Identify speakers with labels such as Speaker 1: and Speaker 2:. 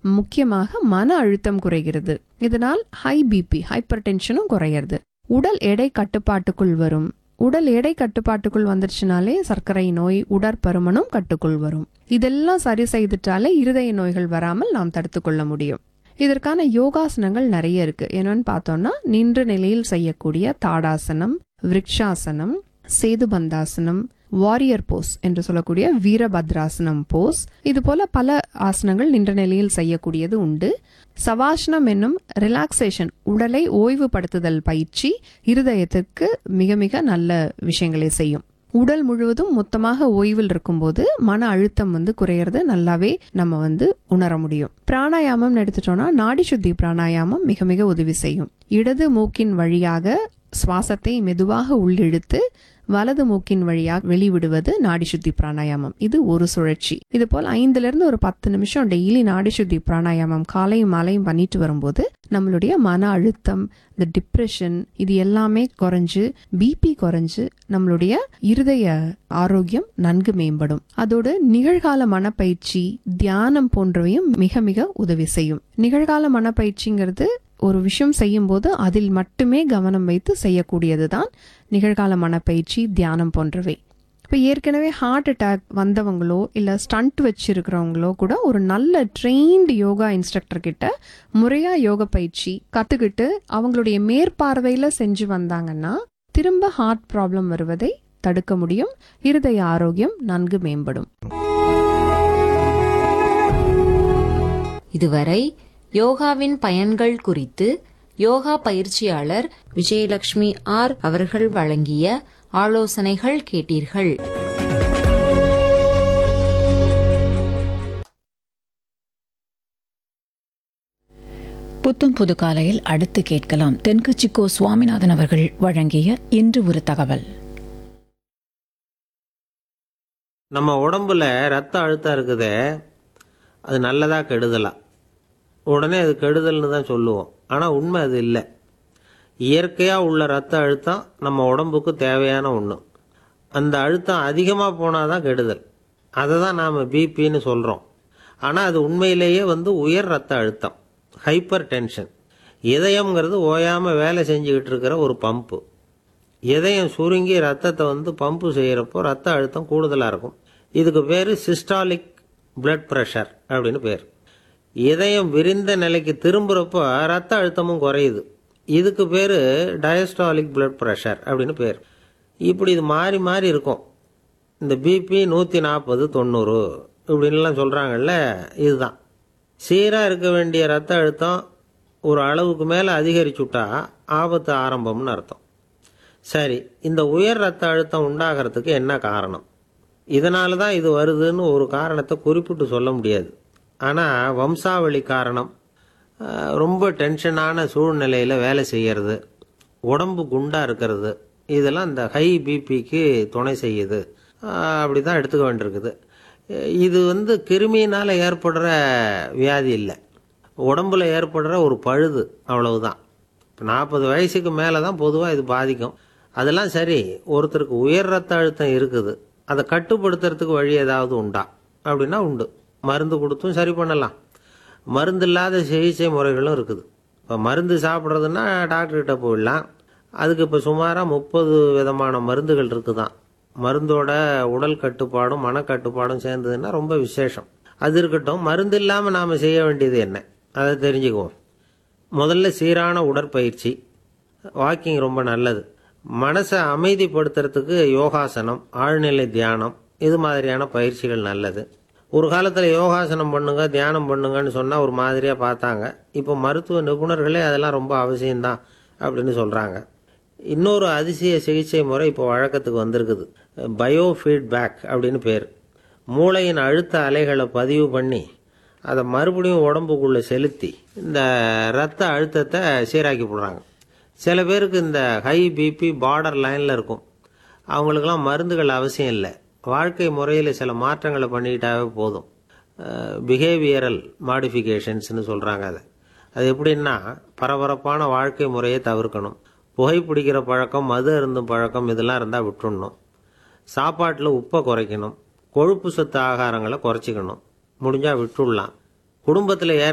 Speaker 1: முக்கியமாக மன அழுத்தம் குறைகிறது இதனால் ஹை பிபி ஹைப்பர் டென்ஷனும் குறையிறது உடல் எடை கட்டுப்பாட்டுக்குள் வரும் உடல் எடை கட்டுப்பாட்டுக்குள் வந்துருச்சுனாலே சர்க்கரை நோய் உடற்பருமனும் கட்டுக்குள் வரும் இதெல்லாம் சரி செய்துட்டாலே இருதய நோய்கள் வராமல் நாம் தடுத்துக்கொள்ள முடியும் இதற்கான யோகாசனங்கள் நிறைய இருக்கு என்னன்னு பார்த்தோம்னா நின்ற நிலையில் செய்யக்கூடிய தாடாசனம் விருக்ஷாசனம் சேதுபந்தாசனம் வாரியர் போஸ் என்று சொல்லக்கூடிய வீரபத்ராசனம் போஸ் இது போல பல ஆசனங்கள் நின்ற நிலையில் செய்யக்கூடியது உண்டு சவாசனம் என்னும் ரிலாக்ஸேஷன் உடலை ஓய்வுபடுத்துதல் பயிற்சி இருதயத்திற்கு மிக மிக நல்ல விஷயங்களை செய்யும் உடல் முழுவதும் மொத்தமாக ஓய்வில் இருக்கும்போது மன அழுத்தம் வந்து குறையறது நல்லாவே நம்ம வந்து உணர முடியும் பிராணாயாமம் எடுத்துட்டோம்னா நாடி சுத்தி பிராணாயாமம் மிக மிக உதவி செய்யும் இடது மூக்கின் வழியாக சுவாசத்தை மெதுவாக உள்ளிழுத்து வலது மூக்கின் வழியாக வெளிவிடுவது நாடி சுத்தி பிராணாயாமம் இது ஒரு சுழற்சி இது போல் ஐந்துல இருந்து ஒரு பத்து நிமிஷம் டெய்லி நாடி சுத்தி பிராணாயாமம் காலையும் மாலையும் பண்ணிட்டு வரும்போது நம்மளுடைய மன அழுத்தம் இந்த டிப்ரெஷன் இது எல்லாமே குறைஞ்சு பிபி குறைஞ்சு நம்மளுடைய இருதய ஆரோக்கியம் நன்கு மேம்படும் அதோடு நிகழ்கால மனப்பயிற்சி தியானம் போன்றவையும் மிக மிக உதவி செய்யும் நிகழ்கால மனப்பயிற்சிங்கிறது ஒரு விஷயம் செய்யும்போது அதில் மட்டுமே கவனம் வைத்து செய்யக்கூடியதுதான் நிகழ்கால மனப்பயிற்சி தியானம் போன்றவை இப்போ ஏற்கனவே ஹார்ட் அட்டாக் வந்தவங்களோ இல்லை ஸ்டண்ட் வச்சிருக்கிறவங்களோ கூட ஒரு நல்ல ட்ரெயின்டு யோகா இன்ஸ்ட்ரக்டர் கிட்ட முறையாக யோக பயிற்சி கற்றுக்கிட்டு அவங்களுடைய மேற்பார்வையில் செஞ்சு வந்தாங்கன்னா திரும்ப ஹார்ட் ப்ராப்ளம் வருவதை தடுக்க முடியும் இருதய ஆரோக்கியம் நன்கு மேம்படும்
Speaker 2: இதுவரை யோகாவின் பயன்கள் குறித்து யோகா பயிற்சியாளர் விஜயலட்சுமி ஆர் அவர்கள் வழங்கிய ஆலோசனைகள் கேட்டீர்கள்
Speaker 3: புத்தம் புது காலையில் அடுத்து கேட்கலாம் தென்கட்சிக்கோ சுவாமிநாதன் அவர்கள் வழங்கிய இன்று ஒரு தகவல்
Speaker 4: நம்ம உடம்புல ரத்த அழுத்தம் இருக்குதே அது நல்லதா கெடுதலா உடனே அது கெடுதல்னு தான் சொல்லுவோம் ஆனால் உண்மை அது இல்லை இயற்கையாக உள்ள ரத்த அழுத்தம் நம்ம உடம்புக்கு தேவையான ஒன்று அந்த அழுத்தம் அதிகமாக போனால் தான் கெடுதல் அதை தான் நாம் பிபின்னு சொல்கிறோம் ஆனால் அது உண்மையிலேயே வந்து உயர் ரத்த அழுத்தம் ஹைப்பர் டென்ஷன் இதயம்ங்கிறது ஓயாமல் வேலை செஞ்சுக்கிட்டு இருக்கிற ஒரு பம்பு இதயம் சுருங்கி ரத்தத்தை வந்து பம்பு செய்கிறப்போ ரத்த அழுத்தம் கூடுதலாக இருக்கும் இதுக்கு பேர் சிஸ்டாலிக் பிளட் ப்ரெஷர் அப்படின்னு பேர் இதயம் விரிந்த நிலைக்கு திரும்புகிறப்போ ரத்த அழுத்தமும் குறையுது இதுக்கு பேர் டயஸ்டாலிக் பிளட் ப்ரெஷர் அப்படின்னு பேர் இப்படி இது மாறி மாறி இருக்கும் இந்த பிபி நூற்றி நாற்பது தொண்ணூறு இப்படின்லாம் சொல்கிறாங்கல்ல இதுதான் சீராக இருக்க வேண்டிய ரத்த அழுத்தம் ஒரு அளவுக்கு மேலே அதிகரிச்சுட்டா ஆபத்து ஆரம்பம்னு அர்த்தம் சரி இந்த உயர் ரத்த அழுத்தம் உண்டாகிறதுக்கு என்ன காரணம் இதனால தான் இது வருதுன்னு ஒரு காரணத்தை குறிப்பிட்டு சொல்ல முடியாது ஆனால் வம்சாவளி காரணம் ஆஹ், ரொம்ப டென்ஷனான சூழ்நிலையில் வேலை செய்யறது உடம்பு குண்டாக இருக்கிறது இதெல்லாம் இந்த ஹை பிபிக்கு துணை செய்யுது ஆஹ், அப்படி தான் எடுத்துக்க வேண்டியிருக்குது இது வந்து கிருமியினால் ஏற்படுற வியாதி இல்லை உடம்புல ஏற்படுற ஒரு பழுது அவ்வளவுதான் இப்போ நாற்பது வயசுக்கு மேலே தான் பொதுவாக இது பாதிக்கும் அதெல்லாம் சரி ஒருத்தருக்கு உயர் ரத்த அழுத்தம் இருக்குது அதை கட்டுப்படுத்துறதுக்கு வழி ஏதாவது உண்டா அப்படின்னா உண்டு மருந்து கொடுத்தும் சரி பண்ணலாம் மருந்து இல்லாத சிகிச்சை முறைகளும் இருக்குது இப்போ மருந்து சாப்பிட்றதுன்னா டாக்டர்கிட்ட போயிடலாம் அதுக்கு இப்போ சுமாராக முப்பது விதமான மருந்துகள் இருக்குதான் மருந்தோட உடல் கட்டுப்பாடும் மனக்கட்டுப்பாடும் சேர்ந்ததுன்னா ரொம்ப விசேஷம் அது இருக்கட்டும் மருந்து இல்லாமல் நாம் செய்ய வேண்டியது என்ன அதை தெரிஞ்சுக்குவோம் முதல்ல சீரான உடற்பயிற்சி வாக்கிங் ரொம்ப நல்லது மனசை அமைதிப்படுத்துறதுக்கு யோகாசனம் ஆழ்நிலை தியானம் இது மாதிரியான பயிற்சிகள் நல்லது ஒரு காலத்தில் யோகாசனம் பண்ணுங்க தியானம் பண்ணுங்கன்னு சொன்னால் ஒரு மாதிரியாக பார்த்தாங்க இப்போ மருத்துவ நிபுணர்களே அதெல்லாம் ரொம்ப அவசியம்தான் அப்படின்னு சொல்கிறாங்க இன்னொரு அதிசய சிகிச்சை முறை இப்போ வழக்கத்துக்கு வந்திருக்குது பயோ ஃபீட்பேக் அப்படின்னு பேர் மூளையின் அழுத்த அலைகளை பதிவு பண்ணி அதை மறுபடியும் உடம்புக்குள்ளே செலுத்தி இந்த ரத்த அழுத்தத்தை சீராக்கி போடுறாங்க சில பேருக்கு இந்த ஹை பிபி பார்டர் லைனில் இருக்கும் அவங்களுக்கெல்லாம் மருந்துகள் அவசியம் இல்லை வாழ்க்கை முறையில் சில மாற்றங்களை பண்ணிக்கிட்டாவே போதும் பிஹேவியரல் மாடிஃபிகேஷன்ஸ்னு சொல்கிறாங்க அதை அது எப்படின்னா பரபரப்பான வாழ்க்கை முறையை தவிர்க்கணும் புகைப்பிடிக்கிற பழக்கம் மது அருந்தும் பழக்கம் இதெல்லாம் இருந்தால் விட்டுடணும் சாப்பாட்டில் உப்பை குறைக்கணும் கொழுப்பு சத்து ஆகாரங்களை குறைச்சிக்கணும் முடிஞ்சால் விட்டுடலாம் குடும்பத்தில் ஏற